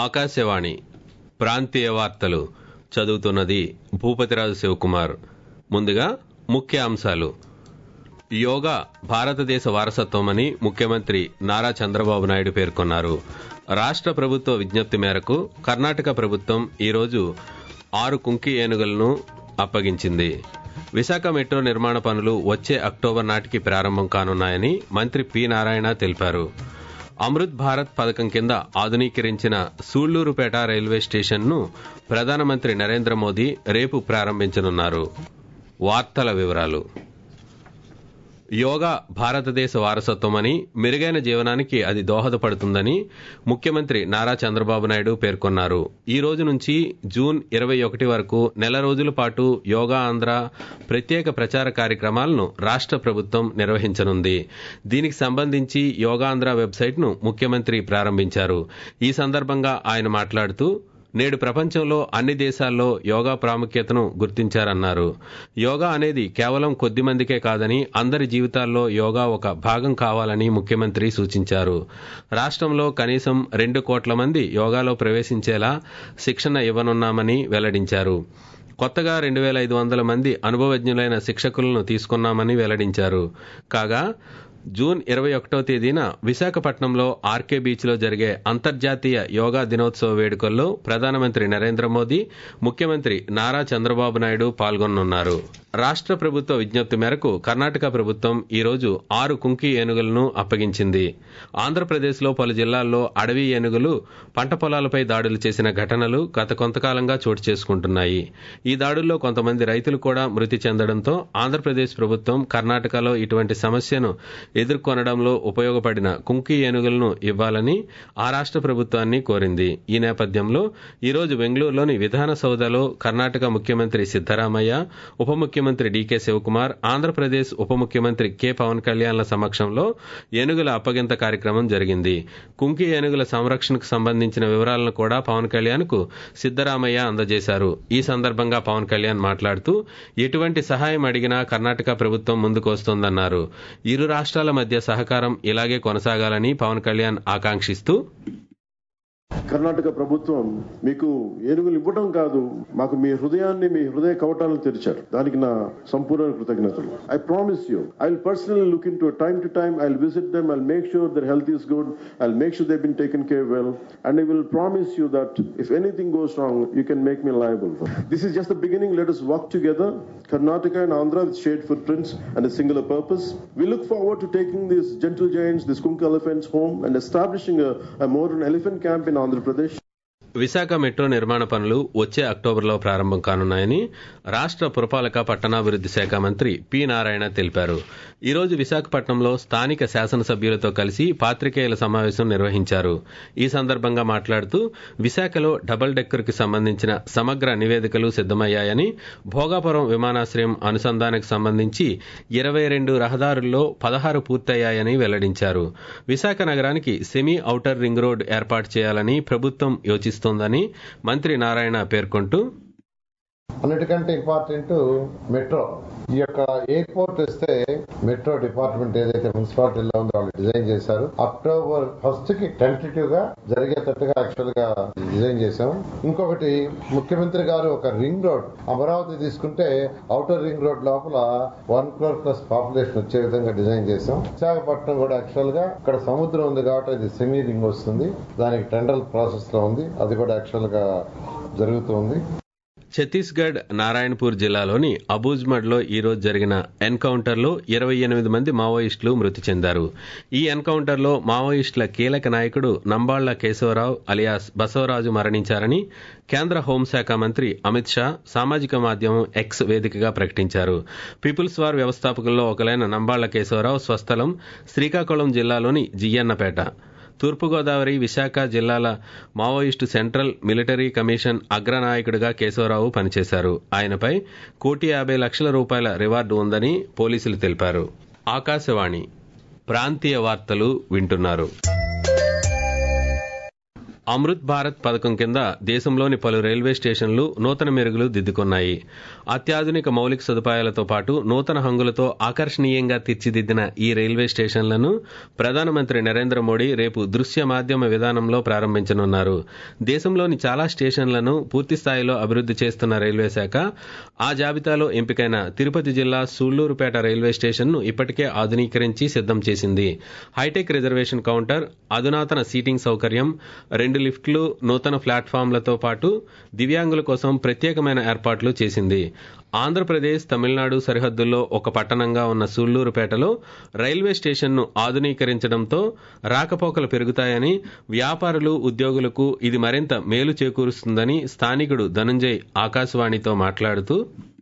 ఆకాశవాణి ప్రాంతీయ వార్తలు చదువుతున్నది భూపతిరాజు శివకుమార్ ముందుగా ముఖ్య అంశాలు యోగా భారతదేశ వారసత్వమని ముఖ్యమంత్రి నారా చంద్రబాబు నాయుడు పేర్కొన్నారు రాష్ట్ర ప్రభుత్వ విజ్ఞప్తి మేరకు కర్ణాటక ప్రభుత్వం ఈరోజు ఆరు కుంకి ఏనుగులను అప్పగించింది విశాఖ మెట్రో నిర్మాణ పనులు వచ్చే అక్టోబర్ నాటికి ప్రారంభం కానున్నాయని మంత్రి పి నారాయణ తెలిపారు అమృత్ భారత్ పథకం కింద ఆధునీకరించిన సూళ్లూరుపేట రైల్వే స్టేషన్ను ప్రధానమంత్రి నరేంద్ర మోదీ రేపు ప్రారంభించనున్నారు వార్తల వివరాలు యోగా భారతదేశ వారసత్వమని మెరుగైన జీవనానికి అది దోహదపడుతుందని ముఖ్యమంత్రి నారా చంద్రబాబు నాయుడు పేర్కొన్నారు ఈ రోజు నుంచి జూన్ ఇరవై ఒకటి వరకు నెల రోజుల పాటు యోగా ఆంధ్ర ప్రత్యేక ప్రచార కార్యక్రమాలను రాష్ట్ర ప్రభుత్వం నిర్వహించనుంది దీనికి సంబంధించి యోగాంధ్ర వెబ్సైట్ను ముఖ్యమంత్రి ప్రారంభించారు ఈ సందర్భంగా ఆయన మాట్లాడుతూ నేడు ప్రపంచంలో అన్ని దేశాల్లో యోగా ప్రాముఖ్యతను గుర్తించారన్నారు యోగా అనేది కేవలం కొద్ది మందికే కాదని అందరి జీవితాల్లో యోగా ఒక భాగం కావాలని ముఖ్యమంత్రి సూచించారు రాష్ట్రంలో కనీసం రెండు కోట్ల మంది యోగాలో ప్రవేశించేలా శిక్షణ ఇవ్వనున్నామని వెల్లడించారు కొత్తగా రెండు వేల ఐదు వందల మంది అనుభవజ్ఞులైన శిక్షకులను తీసుకున్నామని వెల్లడించారు కాగా జూన్ ఇరవై ఒకటో తేదీన విశాఖపట్నంలో ఆర్కే బీచ్లో జరిగే అంతర్జాతీయ యోగా దినోత్సవ వేడుకల్లో ప్రధానమంత్రి నరేంద్ర మోదీ ముఖ్యమంత్రి నారా చంద్రబాబు నాయుడు పాల్గొనున్నారు రాష్ట్ర ప్రభుత్వ విజ్ఞప్తి మేరకు కర్ణాటక ప్రభుత్వం ఈరోజు ఆరు కుంకి ఏనుగులను అప్పగించింది ఆంధ్రప్రదేశ్లో పలు జిల్లాల్లో అడవి ఏనుగులు పంట పొలాలపై దాడులు చేసిన ఘటనలు గత కొంతకాలంగా చోటు చేసుకుంటున్నాయి ఈ దాడుల్లో కొంతమంది రైతులు కూడా మృతి చెందడంతో ఆంధ్రప్రదేశ్ ప్రభుత్వం కర్ణాటకలో ఇటువంటి సమస్యను ఎదుర్కొనడంలో ఉపయోగపడిన కుంకి ఏనుగులను ఇవ్వాలని ఆ రాష్ట్ర ప్రభుత్వాన్ని కోరింది ఈ నేపథ్యంలో ఈరోజు బెంగళూరులోని విధాన సౌధలో కర్ణాటక ముఖ్యమంత్రి సిద్దరామయ్య ఉప ముఖ్యమంత్రి డీకే శివకుమార్ ఆంధ్రప్రదేశ్ ఉప ముఖ్యమంత్రి కె పవన్ కళ్యాణ్ల సమక్షంలో ఏనుగుల అప్పగింత కార్యక్రమం జరిగింది కుంకి ఏనుగుల సంరక్షణకు సంబంధించిన వివరాలను కూడా పవన్ కళ్యాణ్ కు సిద్దరామయ్య అందజేశారు ఈ సందర్భంగా పవన్ కళ్యాణ్ మాట్లాడుతూ ఎటువంటి సహాయం అడిగినా కర్ణాటక ప్రభుత్వం ముందుకు వస్తోందన్నారు ఇరు రాష్ట్రాల మధ్య సహకారం ఇలాగే కొనసాగాలని పవన్ కళ్యాణ్ ఆకాంక్షిస్తూ కర్ణాటక ప్రభుత్వం మీకు ఏనుగులు ఇవ్వడం కాదు మాకు మీ హృదయాన్ని మీ హృదయ కవటాలను తెరిచారు దానికి నా సంపూర్ణ కృతజ్ఞతలు I promise you I will personally look into time to time I visit them I make sure their health is good I make sure they been taken care well and I will promise you that if anything goes wrong you can make me liable this is just the beginning let us work together Karnataka and Andhra with shared footprints and a singular purpose. We look forward to taking these gentle giants, these skunk elephants home and establishing a, a modern elephant camp in Andhra Pradesh. Visakha metro నిర్మాణ పనులు వచ్చే అక్టోబర్లో ప్రారంభం కానున్నాయని రాష్ట్ర పురపాలక పట్టణాభివృద్ధి శాఖ మంత్రి పి నారాయణ తెలిపారు ఈ రోజు విశాఖపట్నంలో స్థానిక శాసనసభ్యులతో కలిసి పాత్రికేయుల సమావేశం నిర్వహించారు ఈ సందర్భంగా మాట్లాడుతూ విశాఖలో డబుల్ డెక్కర్ కి సంబంధించిన సమగ్ర నివేదికలు సిద్దమయ్యాయని భోగాపురం విమానాశ్రయం అనుసంధానికి సంబంధించి ఇరవై రెండు రహదారుల్లో పదహారు పూర్తయ్యాయని వెల్లడించారు విశాఖ నగరానికి సెమీ ఔటర్ రింగ్ రోడ్ ఏర్పాటు చేయాలని ప్రభుత్వం యోచిస్తోందని మంత్రి నారాయణ పేర్కొంటూ అన్నిటికంటే ఇంపార్టెంట్ మెట్రో ఈ యొక్క ఎయిర్పోర్ట్ ఇస్తే మెట్రో డిపార్ట్మెంట్ ఏదైతే మున్సిపాలిటీలో ఉందో వాళ్ళు డిజైన్ చేశారు అక్టోబర్ ఫస్ట్ కి టెంటేటివ్ గా జరిగేటట్టుగా యాక్చువల్ గా డిజైన్ చేశాం ఇంకొకటి ముఖ్యమంత్రి గారు ఒక రింగ్ రోడ్ అమరావతి తీసుకుంటే అవుటర్ రింగ్ రోడ్ లోపల వన్ క్రోర్ ప్లస్ పాపులేషన్ వచ్చే విధంగా డిజైన్ చేశాం విశాఖపట్నం కూడా యాక్చువల్ గా ఇక్కడ సముద్రం ఉంది కాబట్టి అది సెమీ రింగ్ వస్తుంది దానికి టెండర్ ప్రాసెస్ లో ఉంది అది కూడా యాక్చువల్ గా జరుగుతుంది ఛత్తీస్గఢ్ నారాయణపూర్ జిల్లాలోని అబూజ్మడ్లో ఈ రోజు జరిగిన ఎన్కౌంటర్లో ఇరవై ఎనిమిది మంది మావోయిస్టులు మృతి చెందారు ఈ ఎన్కౌంటర్లో మావోయిస్టుల కీలక నాయకుడు నంబాళ్ల కేశవరావు అలియాస్ బసవరాజు మరణించారని కేంద్ర హోంశాఖ మంత్రి అమిత్ షా సామాజిక మాధ్యమం ఎక్స్ వేదికగా ప్రకటించారు పీపుల్స్ వార్ వ్యవస్థాపకుల్లో ఒకలైన నంబాళ్ల కేశవరావు స్వస్థలం శ్రీకాకుళం జిల్లాలోని జియ్యన్నపేట తూర్పుగోదావరి విశాఖ జిల్లాల మావోయిస్టు సెంట్రల్ మిలిటరీ కమిషన్ అగ్రనాయకుడిగా కేశవరావు పనిచేశారు ఆయనపై కోటి యాభై లక్షల రూపాయల రివార్డు ఉందని పోలీసులు తెలిపారు ఆకాశవాణి ప్రాంతీయ వార్తలు వింటున్నారు అమృత్ భారత్ పథకం కింద దేశంలోని పలు రైల్వే స్టేషన్లు నూతన మెరుగులు దిద్దుకున్నాయి అత్యాధునిక మౌలిక సదుపాయాలతో పాటు నూతన హంగులతో ఆకర్షణీయంగా తీర్చిదిద్దిన ఈ రైల్వే స్టేషన్లను ప్రధానమంత్రి నరేంద్ర మోడీ రేపు దృశ్య మాధ్యమ విధానంలో ప్రారంభించనున్నారు దేశంలోని చాలా స్టేషన్లను పూర్తి స్థాయిలో అభివృద్ధి చేస్తున్న రైల్వే శాఖ ఆ జాబితాలో ఎంపికైన తిరుపతి జిల్లా సూళ్లూరుపేట రైల్వే స్టేషన్ను ఇప్పటికే ఆధునీకరించి సిద్ధం చేసింది హైటెక్ రిజర్వేషన్ కౌంటర్ అధునాతన సీటింగ్ సౌకర్యం రెండు లిఫ్ట్లు నూతన ప్లాట్ఫామ్లతో పాటు దివ్యాంగుల కోసం ప్రత్యేకమైన ఏర్పాట్లు చేసింది ఆంధ్రప్రదేశ్ తమిళనాడు సరిహద్దుల్లో ఒక పట్టణంగా ఉన్న సూళ్లూరుపేటలో రైల్వే స్టేషన్ను ఆధునీకరించడంతో రాకపోకలు పెరుగుతాయని వ్యాపారులు ఉద్యోగులకు ఇది మరింత మేలు చేకూరుస్తుందని స్థానికుడు ధనుంజయ్ ఆకాశవాణితో మాట్లాడుతూ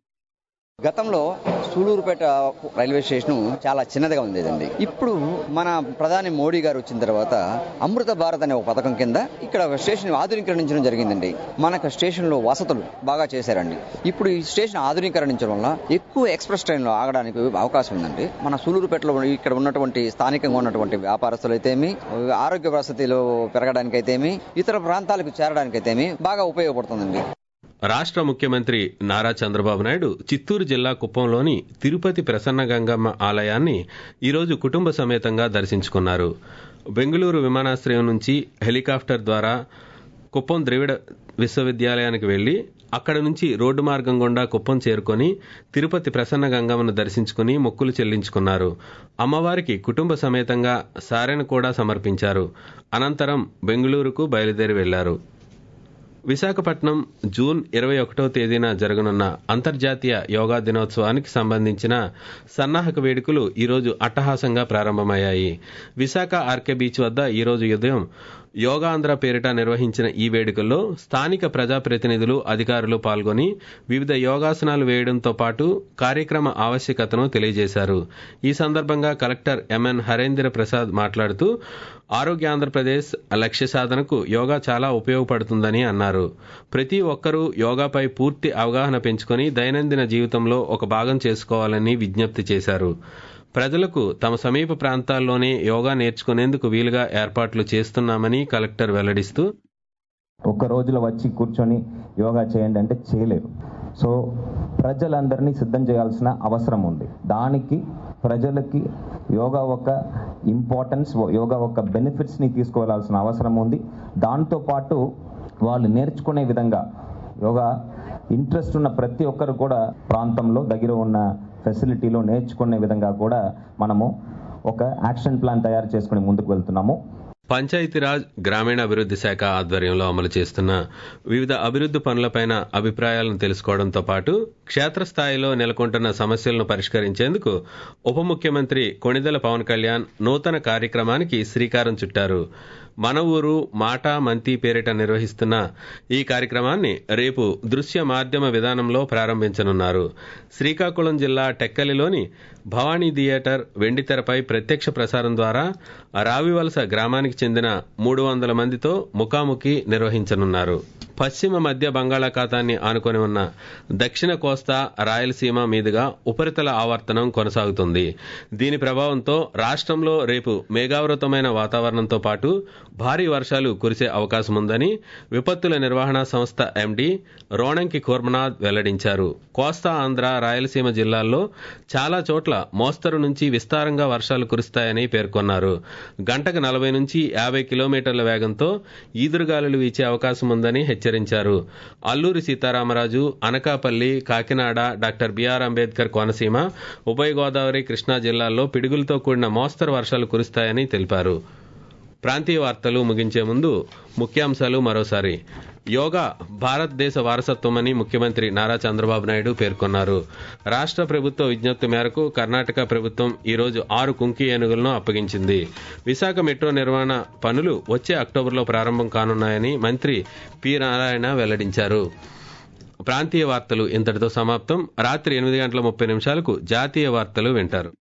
గతంలో సూలూరుపేట రైల్వే స్టేషన్ చాలా చిన్నదిగా ఉండేదండి ఇప్పుడు మన ప్రధాని మోడీ గారు వచ్చిన తర్వాత అమృత భారత్ అనే ఒక పథకం కింద ఇక్కడ ఒక స్టేషన్ ఆధునీకరించడం జరిగిందండి మనకు స్టేషన్ లో వసతులు బాగా చేశారండి ఇప్పుడు ఈ స్టేషన్ ఆధునీకరించడం వల్ల ఎక్కువ ఎక్స్ప్రెస్ ట్రైన్లో ఆగడానికి అవకాశం ఉందండి మన సూలూరుపేటలో ఇక్కడ ఉన్నటువంటి స్థానికంగా ఉన్నటువంటి వ్యాపారస్తులు అయితేమి ఆరోగ్య వసతిలో పెరగడానికైతేమి ఇతర ప్రాంతాలకు చేరడానికైతేమి బాగా ఉపయోగపడుతుందండి రాష్ట్ర ముఖ్యమంత్రి నారా చంద్రబాబు నాయుడు చిత్తూరు జిల్లా కుప్పంలోని తిరుపతి ప్రసన్న గంగమ్మ ఆలయాన్ని ఈరోజు కుటుంబ సమేతంగా దర్శించుకున్నారు బెంగళూరు విమానాశ్రయం నుంచి హెలికాప్టర్ ద్వారా కుప్పం ద్రవిడ విశ్వవిద్యాలయానికి వెళ్లి అక్కడ నుంచి రోడ్డు మార్గం గుండా కుప్పం చేరుకొని తిరుపతి ప్రసన్న గంగమ్మను దర్శించుకుని మొక్కులు చెల్లించుకున్నారు అమ్మవారికి కుటుంబ సమేతంగా సారెను కూడా సమర్పించారు అనంతరం బెంగళూరుకు బయలుదేరి వెళ్లారు విశాఖపట్నం జూన్ ఇరవై ఒకటో తేదీన జరగనున్న అంతర్జాతీయ యోగా దినోత్సవానికి సంబంధించిన సన్నాహక వేడుకలు ఈరోజు అట్టహాసంగా ప్రారంభమయ్యాయి విశాఖ ఆర్కే బీచ్ వద్ద ఈరోజు ఉదయం యోగాంధ్ర పేరిట నిర్వహించిన ఈ వేడుకల్లో స్థానిక ప్రజాప్రతినిధులు అధికారులు పాల్గొని వివిధ యోగాసనాలు వేయడంతో పాటు కార్యక్రమ ఆవశ్యకతను తెలియజేశారు ఈ సందర్భంగా కలెక్టర్ ఎంఎన్ హరేంద్ర ప్రసాద్ మాట్లాడుతూ ఆరోగ్య ఆంధ్రప్రదేశ్ లక్ష్య సాధనకు యోగా చాలా ఉపయోగపడుతుందని అన్నారు ప్రతి ఒక్కరూ యోగాపై పూర్తి అవగాహన పెంచుకొని దైనందిన జీవితంలో ఒక భాగం చేసుకోవాలని విజ్ఞప్తి చేశారు ప్రజలకు తమ సమీప ప్రాంతాల్లోనే యోగా నేర్చుకునేందుకు వీలుగా ఏర్పాట్లు చేస్తున్నామని కలెక్టర్ వెల్లడిస్తూ ఒక్క రోజులో వచ్చి కూర్చొని యోగా చేయండి అంటే చేయలేరు సో ప్రజలందరినీ సిద్ధం చేయాల్సిన అవసరం ఉంది దానికి ప్రజలకి యోగా ఒక ఇంపార్టెన్స్ యోగా ఒక బెనిఫిట్స్ని తీసుకువెళ్లాల్సిన అవసరం ఉంది దాంతోపాటు వాళ్ళు నేర్చుకునే విధంగా యోగా ఇంట్రెస్ట్ ఉన్న ప్రతి ఒక్కరు కూడా ప్రాంతంలో దగ్గర ఉన్న ఫెసిలిటీలో నేర్చుకునే విధంగా కూడా మనము ఒక యాక్షన్ ప్లాన్ తయారు చేసుకుని ముందుకు వెళ్తున్నాము పంచాయతీరాజ్ గ్రామీణాభివృద్ధి శాఖ ఆధ్వర్యంలో అమలు చేస్తున్న వివిధ అభివృద్ధి పనులపైన అభిప్రాయాలను తెలుసుకోవడంతో పాటు క్షేత్రస్థాయిలో నెలకొంటున్న సమస్యలను పరిష్కరించేందుకు ఉప ముఖ్యమంత్రి కొణిదెల పవన్ కళ్యాణ్ నూతన కార్యక్రమానికి శ్రీకారం చుట్టారు మన ఊరు మాట మంతి పేరిట నిర్వహిస్తున్న ఈ కార్యక్రమాన్ని రేపు దృశ్య మాధ్యమ విధానంలో ప్రారంభించనున్నారు శ్రీకాకుళం జిల్లా టెక్కలిలోని భవానీ థియేటర్ వెండితెరపై ప్రత్యక్ష ప్రసారం ద్వారా రావివలస గ్రామానికి చెందిన మూడు వందల మందితో ముఖాముఖి నిర్వహించనున్నారు పశ్చిమ మధ్య బంగాళాఖాతాన్ని ఆనుకొని ఉన్న దక్షిణ కోస్తా రాయలసీమ మీదుగా ఉపరితల ఆవర్తనం కొనసాగుతుంది దీని ప్రభావంతో రాష్ట్రంలో రేపు మేఘావృతమైన వాతావరణంతో పాటు భారీ వర్షాలు కురిసే అవకాశం ఉందని విపత్తుల నిర్వహణ సంస్థ ఎండీ రోణంకి కూర్మనాథ్ వెల్లడించారు కోస్తా ఆంధ్ర రాయలసీమ జిల్లాల్లో చాలా చోట్ల మోస్తరు నుంచి విస్తారంగా వర్షాలు కురుస్తాయని పేర్కొన్నారు గంటకు నలభై నుంచి యాభై కిలోమీటర్ల వేగంతో ఈదురుగాలులు వీచే అవకాశం ఉందని హెచ్చరించారు అల్లూరి సీతారామరాజు అనకాపల్లి కాకినాడ డాక్టర్ బిఆర్ అంబేద్కర్ కోనసీమ ఉభయ గోదావరి కృష్ణా జిల్లాల్లో పిడుగులతో కూడిన మోస్తరు వర్షాలు కురుస్తాయని తెలిపారు ప్రాంతీయ వార్తలు ముగించే ముందు ముఖ్యాంశాలు మరోసారి యోగా భారతదేశ వారసత్వమని ముఖ్యమంత్రి నారా చంద్రబాబు నాయుడు పేర్కొన్నారు రాష్ట్ర ప్రభుత్వ విజ్ఞప్తి మేరకు కర్ణాటక ప్రభుత్వం ఈరోజు ఆరు కుంకి ఏనుగులను అప్పగించింది విశాఖ మెట్రో నిర్వహణ పనులు వచ్చే అక్టోబర్లో ప్రారంభం కానున్నాయని మంత్రి పి నారాయణ వెల్లడించారు ప్రాంతీయ వార్తలు ఇంతటితో సమాప్తం రాత్రి ఎనిమిది గంటల ముప్పై నిమిషాలకు జాతీయ వార్తలు వింటారు